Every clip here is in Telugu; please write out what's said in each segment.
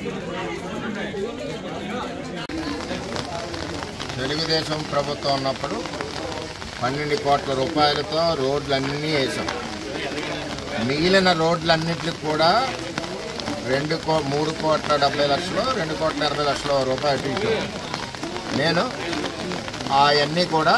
తెలుగుదేశం ప్రభుత్వం ఉన్నప్పుడు పన్నెండు కోట్ల రూపాయలతో రోడ్లన్నీ వేసాం మిగిలిన రోడ్లన్నిటికి కూడా రెండు కో మూడు కోట్ల డెబ్బై లక్షలు రెండు కోట్ల ఎనభై లక్షల రూపాయలు ఇటు ఇటు. నేను అవన్నీ కూడా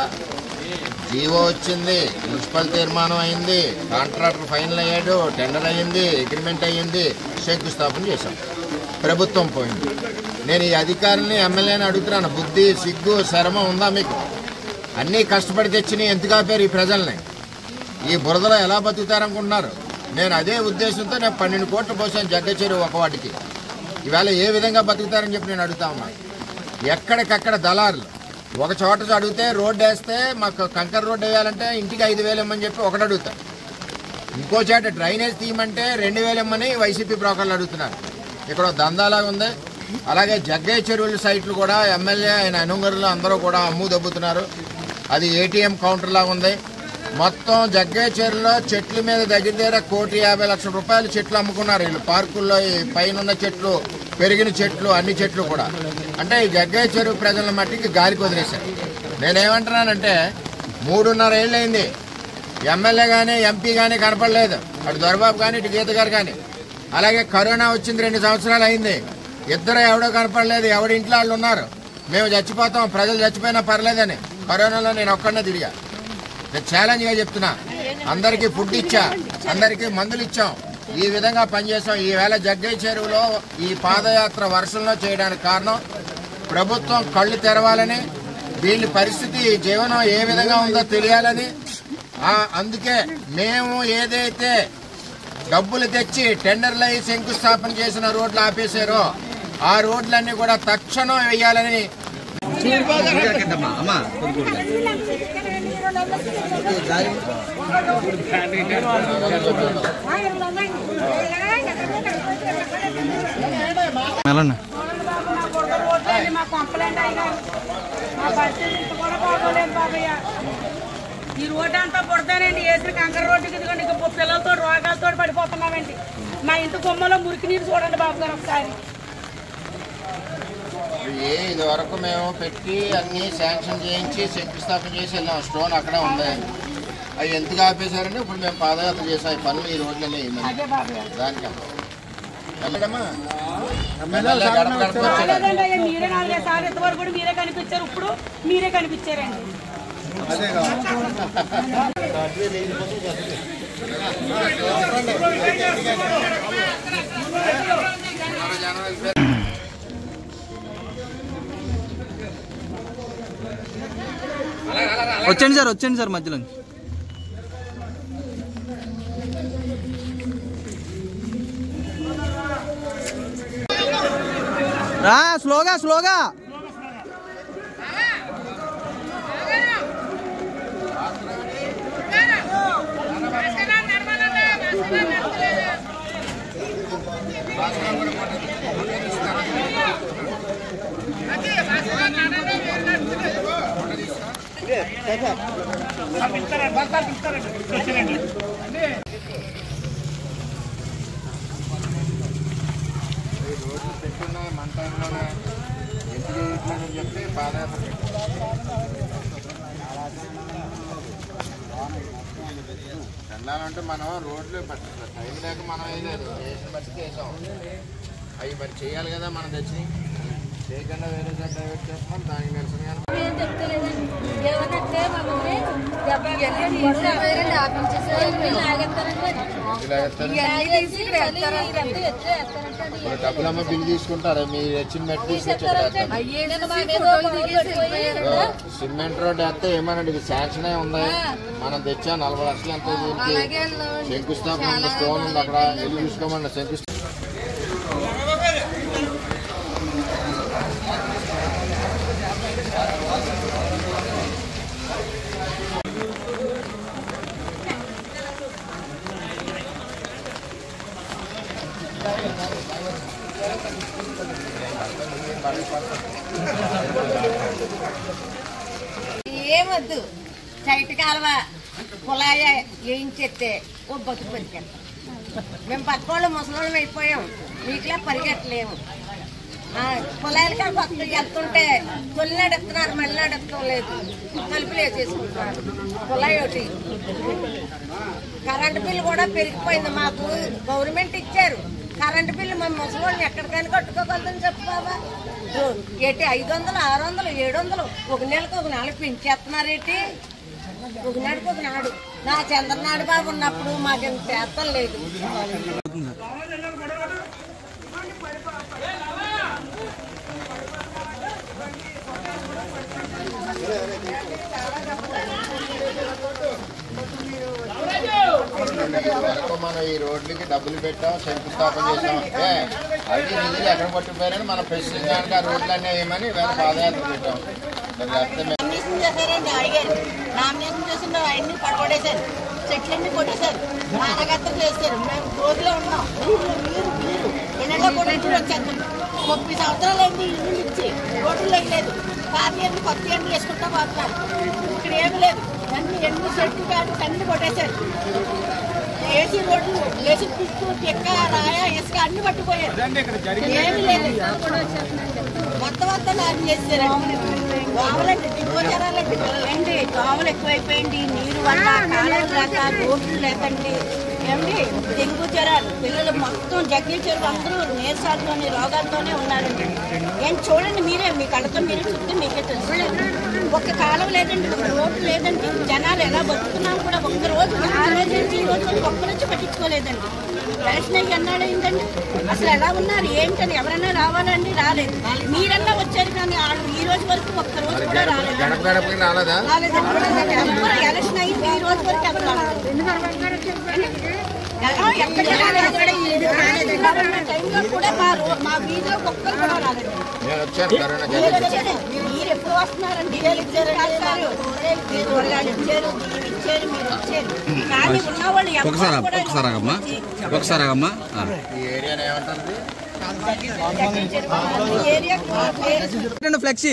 జీవో వచ్చింది మున్సిపల్ తీర్మానం అయింది కాంట్రాక్టర్ ఫైనల్ అయ్యాడు టెండర్ అయ్యింది అగ్రిమెంట్ అయ్యింది శంకుస్థాపన చేశాం ప్రభుత్వం పోయింది నేను ఈ అధికారుల్ని ఎమ్మెల్యేని అడుగుతున్నాను బుద్ధి సిగ్గు శరమ ఉందా మీకు అన్నీ కష్టపడి తెచ్చినాయి ఎందుకు ఆపారు ఈ ప్రజల్ని ఈ బురదలో ఎలా బతుకుతారనుకుంటున్నారు నేను అదే ఉద్దేశంతో నేను పన్నెండు కోట్లు పోసాను జగ్గచేరు ఒక వాటికి ఈవేళ ఏ విధంగా బతుకుతారని చెప్పి నేను అడుగుతా ఉన్నా ఎక్కడికక్కడ దళారులు ఒక చోట అడిగితే రోడ్డు వేస్తే మాకు కంకర రోడ్డు వేయాలంటే ఇంటికి ఐదు వేలు ఇమ్మని చెప్పి ఒకటి అడుగుతా ఇంకో చోట డ్రైనేజ్ తీయమంటే రెండు వేలు ఇమ్మని వైసీపీ బ్రోకర్లు అడుగుతున్నారు ఇక్కడ ఒక దందాలాగా ఉంది అలాగే జగ్గయ్య చెరువుల సైట్లు కూడా ఎమ్మెల్యే ఆయన అనుగరులు అందరూ కూడా అమ్ము దబ్బుతున్నారు అది ఏటీఎం కౌంటర్ లాగా ఉంది మొత్తం జగ్గయ్య చెరువులో చెట్ల మీద దగ్గర దగ్గర కోటి యాభై లక్షల రూపాయలు చెట్లు అమ్ముకున్నారు వీళ్ళు పార్కుల్లో ఈ పైన ఉన్న చెట్లు పెరిగిన చెట్లు అన్ని చెట్లు కూడా అంటే ఈ జగ్గయ్య చెరువు ప్రజల మట్టికి గాలికి వదిలేశారు నేనేమంటున్నానంటే మూడున్నర ఏళ్ళు అయింది ఎమ్మెల్యే కానీ ఎంపీ కానీ కనపడలేదు అటు దొరబాబు కానీ ఇటు గీత గారు కానీ అలాగే కరోనా వచ్చింది రెండు సంవత్సరాలు అయింది ఇద్దరు ఎవడో కనపడలేదు ఎవడి ఇంట్లో వాళ్ళు ఉన్నారు మేము చచ్చిపోతాం ప్రజలు చచ్చిపోయినా పర్లేదని కరోనాలో నేను ఒక్కడనే తిరిగా నేను ఛాలెంజ్గా చెప్తున్నా అందరికీ ఫుడ్ ఇచ్చా అందరికీ మందులు ఇచ్చాం ఈ విధంగా పనిచేసాం ఈవేళ జగ్గయ్య చెరువులో ఈ పాదయాత్ర వర్షంలో చేయడానికి కారణం ప్రభుత్వం కళ్ళు తెరవాలని వీళ్ళ పరిస్థితి జీవనం ఏ విధంగా ఉందో తెలియాలని ఆ, అందుకే మేము ఏదైతే డబ్బులు తెచ్చి టెండర్లు అయి శంకుస్థాపన చేసిన రోడ్లు ఆపేశారో ఆ రోడ్లన్నీ కూడా తక్షణం వేయాలని మెలన్న మా కంప్లైంట్ అయ్యారు మా పరిస్థితి ఇంత కూడా బాగోలేదు బాబయ్య ఈ రోడ్డు అంతా పుడతానండి వేసిన కంకర రోడ్డుకి ఇదిగోండి ఇక పిల్లలతో రోగాలతో పడిపోతున్నామండి మా ఇంటి గుమ్మలో మురికి నీరు చూడండి బాబు గారు ఒకసారి ఏ ఇది వరకు మేము పెట్టి అన్ని శాంక్షన్ చేయించి శంకుస్థాపన చేసి వెళ్ళాం స్టోన్ అక్కడే ఉంది అవి ఎందుకు ఆపేశారని ఇప్పుడు మేము పాదయాత్ర చేసాం ఈ పనులు ఈ రోడ్లన్నీ వేయమని. అదే బాబయ్య దానికి వెళ్ళడమా ఎమ్మెల్యే గడప గడప వచ్చాడు లేదండి అయ్యా, మీరే నాలుగైదు సార్లు ఇంతవరకు కూడా మీరే కనిపించారు ఇప్పుడు మీరే కనిపించారండి వచ్చండి సార్ వచ్చండి సార్ మధ్యలో రా స్లోగా స్లోగా ఈ రోడ్లు పెట్టున్నాయి మన టైంలోనే ఎందుకు చేయట్లేదని చెప్పి పాదయాత్ర పెట్టాం. వెళ్ళాలంటే మనం రోడ్లు పట్ట- టైం లేక మనం వేయలేదు వేసిన బట్టి చేసాం అవి మరి చేయాలి కదా మనం తెచ్చి చేయకుండా వేరే చోట డైవర్ట్ చేస్తున్నాం దానికి నిరసనగా ఏం చెప్తలేదండి ఏమనంటే మమ్మల్ని డెబ్బై ఎన్ని వేరే ఆపించేసారు వీళ్ళు ఆగేస్తారంటే ఇలా ఎత్తారు. ఇవన్నీ తీసి ఇక్కడ వేస్తారంటే ఇదంతా ఎత్తే వేస్తారంటే అది ఇప్పుడు డబ్బులమ్మ బిల్లు తీసుకుంటారా మీరు తెచ్చిన మెట్టి తీసుకొచ్చి ఇక్కడ వేస్తారు. నేను మా మీద పడిపోయారంట. సిమెంట్ రోడ్ వేస్తే ఏమనండి ఇది శాంక్షన్ అయి ఉంది మనం తెచ్చా నలభై లక్షలు ఎంత దీనికి అలాగే అన్నామండి. శంకుస్థాపన ఉంది, స్టోన్ ఉంది అక్కడ వెళ్ళి చూసుకోమన్నా శంకుస్థాపన ఏమొద్దు చైట్ కాలువ కుళాయ వేయించేస్తే ఓ బతుకు బతికెళ్తాం మేము పక్కోళ్ళు ముసలోళ్ళం అయిపోయాం మీకులా పరిగెట్టలేము ఆ, కుళాయిలకి కొత్త ఎత్తుంటే తొలినాడు ఎత్తున్నారు మళ్ళీనాడు ఎత్తడం లేదు తలుపులు వేసేసుకుంటున్నారు కుళాయి ఒకటి కరెంటు బిల్లు కూడా పెరిగిపోయింది మాకు గవర్నమెంట్ ఇచ్చారు కరెంటు బిల్లు మా ముసలోళ్ళని ఎక్కడికైనా కట్టుకోగలదని చెప్పు బాబా ఏంటి ఐదు వందలు ఆరు వందలు ఏడు వందలు ఒక నెలకు ఒక నెల పెంచేస్తున్నారేంటి ఒక నెలకు ఒక నాడు నా చంద్రనాడు బాబు ఉన్నప్పుడు మాకు ఇంత చేతం లేదు వరకు మనం ఈ రోడ్లకి డబ్బులు పెట్టాం శంకుస్థాపన చేసాం అంటే అది నిధులు ఎక్కడ పట్టుకుపోయారని మన ప్రెసిడెంట్ గారికి ఆ రోడ్లన్నీ వేయమని వేరే పాదయాత్ర పెట్టాం మరి లేకపోతే మేము నామినేషన్ చేశారండి అడిగారు నామినేషన్ చేసిన అవన్నీ పడగొడేశారు చెట్లన్నీ కొట్టేశారు నానగత్తం చేశారు మేము రోజులో ఉన్నాం మీరు మీరు ఎన్నడో కొట్టి వచ్చేస్తాం ముప్పై సంవత్సరాలు అయింది ఇల్లు ఇచ్చి రోడ్లు వేయలేదు పాత ఎండు కొత్త ఎండు వేసుకుంటా పోతున్నారు ఇక్కడ ఏమి లేదు అన్ని ఎన్ని చెట్లు కాదు అన్ని కొట్టేశారు ఏసీ రోడ్లు ఏసీ పిక్కు ఎక్క రాయ ఇసుక అన్ని పట్టిపోయారు ఏమి లేదు మొత్తం అంతా నాకు చేశారు కావాలండి దిగోచరాలండి ఏంటి దోమలు ఎక్కువైపోయింది నీరు వల్ల కాలం లేక రోడ్లు లేకండి ఏమండి డెంగ్యూ జ్వరాలు పిల్లలు మొత్తం జగ్గి చెరువు అందరూ నీరసాలతోనే రోగాలతోనే ఉన్నారండి ఏం చూడండి మీరే మీ కళ్ళతో మీరే చూస్తే మీకే తెలుసు ఒక్క కాలం లేదండి ఒక రోడ్డు లేదండి జనాలు ఎలా బతుకున్నాం కూడా ఒక్క రోజు ఆ రోజు నుంచి ఈ రోజు వరకు ఒక్క నుంచి పట్టించుకోలేదండి రేషన్ అయ్యి అన్నాడు ఏంటండి అసలు ఎలా ఉన్నారు ఏంటని ఎవరైనా రావాలండి రాలేదు మీరన్నా వచ్చారు కానీ వాళ్ళు ఈ రోజు వరకు ఒక్క రోజు కూడా రాలేదు గడప గడపకి రాలేదా రాలేదండి ఎవరు ఎలక్షన్ అయ్యి ఈ రోజు వరకు ఎవరు రాలేదు ఎలా ఎక్కడ రాలేదు ఎక్కడ ఇది రాలేదండి కరోనా టైంలో కూడా మా రో- మా వీధిలో ఒక్కరు కూడా రాలేదండి నేను వచ్చాను కరోనా మీరు జరిగింది వచ్చారు. మీరు ఎప్పుడు వస్తున్నారండి వీళ్ళు ఇచ్చారు రాస్తారు. మీరు వాళ్ళు ఇచ్చారు మీరు ఇచ్చారు మీరు వచ్చారు కానీ ఉన్నవాళ్ళు ఎవరు ఒకసారి కూడా ఒకసారి ఆగమ్మా ఒకసారి ఆగమ్మా ఆ. ఈ ఏరియాని ఏమంటారు ఈ ఏరియాకు మా పేరు పెట్టండి ఫ్లెక్సీ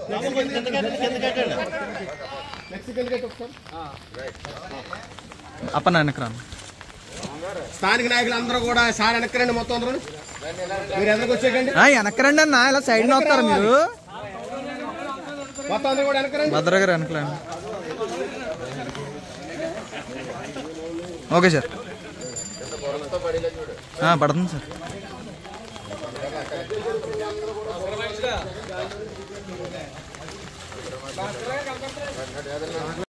అప్పన్న వెనక్కి రాను స్థానిక నాయకులు అందరూ కూడా సార్ వెనక్కరండి మొత్తం అందరూ మీరు ఎదురుకు వచ్చేకండి ఆ, వెనక్కి రండి అన్న ఇలా సైడ్ వస్తారా మీరు మొత్తం అందరూ కూడా వెనక్కరండి భద్ర గారు వెనకలేండి ఓకే సార్ ఆ, పడుతుంది సార్